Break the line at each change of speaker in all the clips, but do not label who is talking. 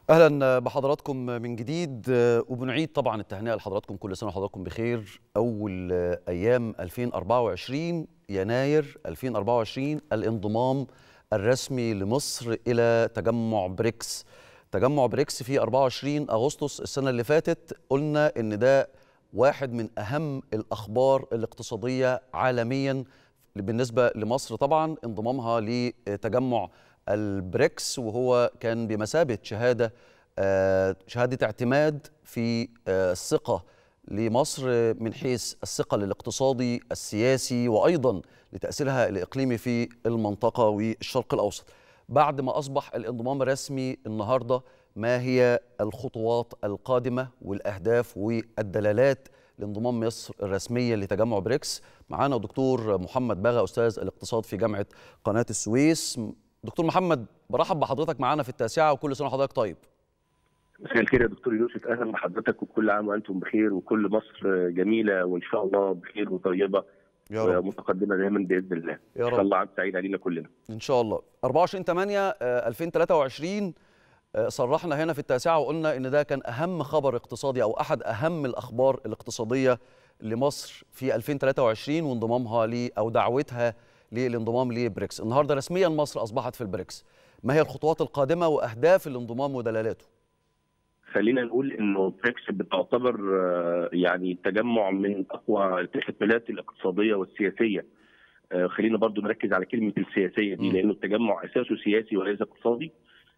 اهلا بحضراتكم من جديد وبنعيد طبعا التهنئه لحضراتكم كل سنه وحضراتكم بخير اول ايام 2024 يناير 2024 الانضمام الرسمي لمصر الى تجمع بريكس تجمع بريكس في 24 اغسطس السنه اللي فاتت قلنا ان ده واحد من اهم الاخبار الاقتصاديه عالميا بالنسبه لمصر طبعا انضمامها لتجمع البريكس وهو كان بمثابه شهاده شهاده اعتماد في الثقه لمصر من حيث الثقل الاقتصادي السياسي وايضا لتاثيرها الاقليمي في المنطقه والشرق الاوسط. بعد ما اصبح الانضمام الرسمي النهارده ما هي الخطوات القادمه والاهداف والدلالات لانضمام مصر الرسميه لتجمع بريكس معانا دكتور محمد باغا استاذ الاقتصاد في جامعه قناه السويس دكتور محمد برحب بحضرتك معانا في التاسعه وكل سنه وحضرتك طيب
مساء الخير يا دكتور يوسف اهلا بحضرتك وكل عام وانتم بخير وكل مصر جميله وان شاء الله بخير وطيبه
يا رب
ومتقدمه دايما باذن الله
يا
ان
رب.
شاء الله عام سعيد علينا كلنا
ان شاء الله 24 8 2023 آه، صرحنا هنا في التاسعه وقلنا ان ده كان اهم خبر اقتصادي او احد اهم الاخبار الاقتصاديه لمصر في 2023 وانضمامها ل او دعوتها للانضمام لبريكس النهارده رسميا مصر اصبحت في البريكس ما هي الخطوات القادمه واهداف الانضمام ودلالاته
خلينا نقول انه بريكس بتعتبر آه، يعني تجمع من اقوى التشكلات الاقتصاديه والسياسيه آه، خلينا برضو نركز على كلمه السياسيه دي
م.
لانه التجمع اساسه سياسي وليس اقتصادي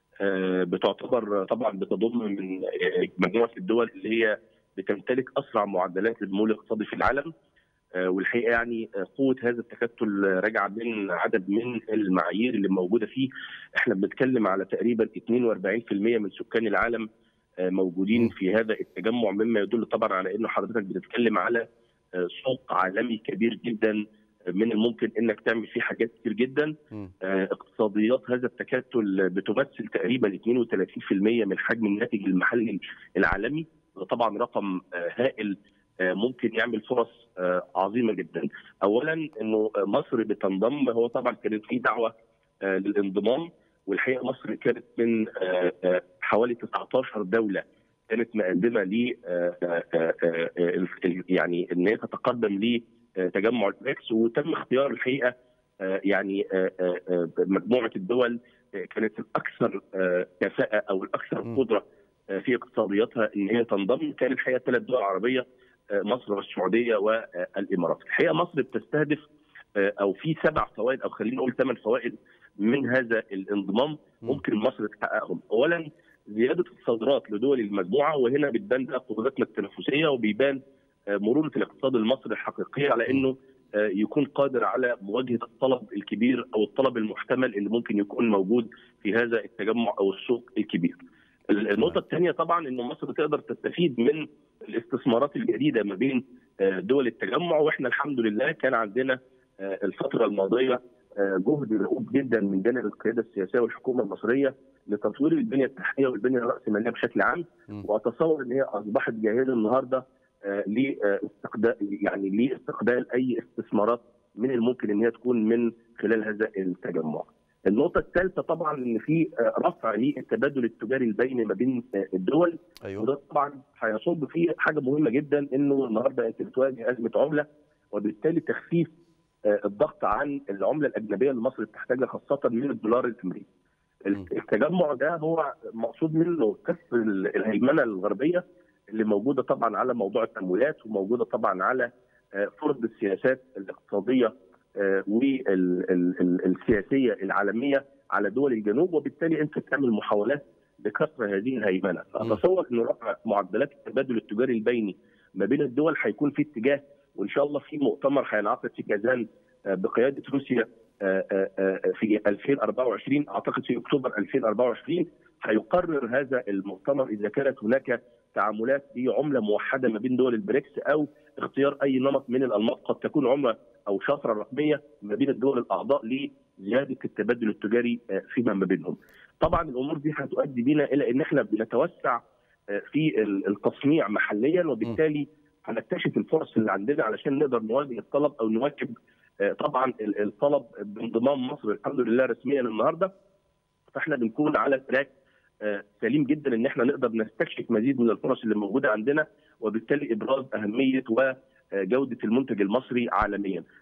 آه، بتعتبر طبعا بتضم من آه، مجموعه الدول اللي هي بتمتلك اسرع معدلات النمو الاقتصادي في العالم آه، والحقيقه يعني آه، قوه هذا التكتل راجعه من عدد من المعايير اللي موجوده فيه احنا بنتكلم على تقريبا 42% من سكان العالم آه، موجودين في هذا التجمع مما يدل طبعا على انه حضرتك بتتكلم على آه، سوق عالمي كبير جدا آه، من الممكن انك تعمل فيه حاجات كتير جدا
مم.
آه، اقتصاديات هذا التكتل بتمثل تقريبا 32% من حجم الناتج المحلي العالمي وده طبعا رقم آه، هائل آه، ممكن يعمل فرص آه، عظيمه جدا. اولا انه مصر بتنضم هو طبعا كانت في دعوه آه، للانضمام والحقيقه مصر كانت من آه، آه، حوالي 19 دوله كانت مقدمه ل آه، آه، آه، آه، ال- يعني ان هي تتقدم لتجمع البريكس وتم اختيار الحقيقه آه، يعني آه، آه، آه، مجموعه الدول آه، كانت الاكثر آه، كفاءه او الاكثر
م.
قدره آه، في اقتصادياتها ان هي تنضم كان الحقيقه ثلاث دول عربيه آه، مصر والسعوديه والامارات. الحقيقه مصر بتستهدف آه، او في سبع فوائد او خلينا نقول ثمان فوائد من هذا الانضمام ممكن مصر تحققهم. اولا زياده الصادرات لدول المجموعه وهنا بتبان بقى قدراتنا التنافسيه وبيبان آه، مرونه الاقتصاد المصري الحقيقيه على انه آه، يكون قادر على مواجهه الطلب الكبير او الطلب المحتمل اللي ممكن يكون موجود في هذا التجمع او السوق الكبير. النقطه الثانيه طبعا انه مصر تقدر تستفيد من الاستثمارات الجديده ما بين آه، دول التجمع واحنا الحمد لله كان عندنا آه، الفتره الماضيه آه، جهد رؤوف جدا من جانب القياده السياسيه والحكومه المصريه لتطوير البنيه التحتيه والبنيه الراسماليه بشكل عام
م.
واتصور ان هي اصبحت جاهزه النهارده آه، لاستقبال يعني لاستقبال اي استثمارات من الممكن ان هي تكون من خلال هذا التجمع. النقطة الثالثة طبعا ان في آه، رفع للتبادل التجاري البيني ما بين آه، الدول
ايوه
وده طبعا هيصب فيه حاجة مهمة جدا انه النهارده انت بتواجه أزمة عملة وبالتالي تخفيف آه، الضغط عن العملة الأجنبية اللي مصر بتحتاجها خاصة من الدولار الأمريكي.
م.
التجمع ده هو مقصود منه كسر الهيمنة الغربية اللي موجودة طبعا على موضوع التمويلات وموجودة طبعا على آه، فرض السياسات الاقتصادية والسياسية العالمية على دول الجنوب وبالتالي انت تعمل محاولات لكسر هذه الهيمنه، فاتصور ان رفع معدلات التبادل التجاري البيني ما بين الدول هيكون في اتجاه وان شاء الله في مؤتمر هينعقد في كازان آه، بقياده روسيا آه، آه، آه، في 2024 اعتقد في اكتوبر 2024 هيقرر هذا المؤتمر اذا كانت هناك تعاملات بعمله موحده ما بين دول البريكس او اختيار اي نمط من الانماط قد تكون عمله او شفره رقميه ما بين الدول الاعضاء لزياده التبادل التجاري آه، فيما ما بينهم. طبعا الامور دي هتؤدي بنا الى ان احنا بنتوسع آه، في ال- التصنيع محليا وبالتالي هنكتشف الفرص اللي عندنا علشان نقدر نواجه الطلب او نواكب آه، طبعا ال- الطلب بانضمام مصر الحمد لله رسميا النهارده فاحنا بنكون على تراك سليم جدا ان احنا نقدر نستكشف مزيد من الفرص اللي موجوده عندنا وبالتالي ابراز اهميه وجوده المنتج المصري عالميا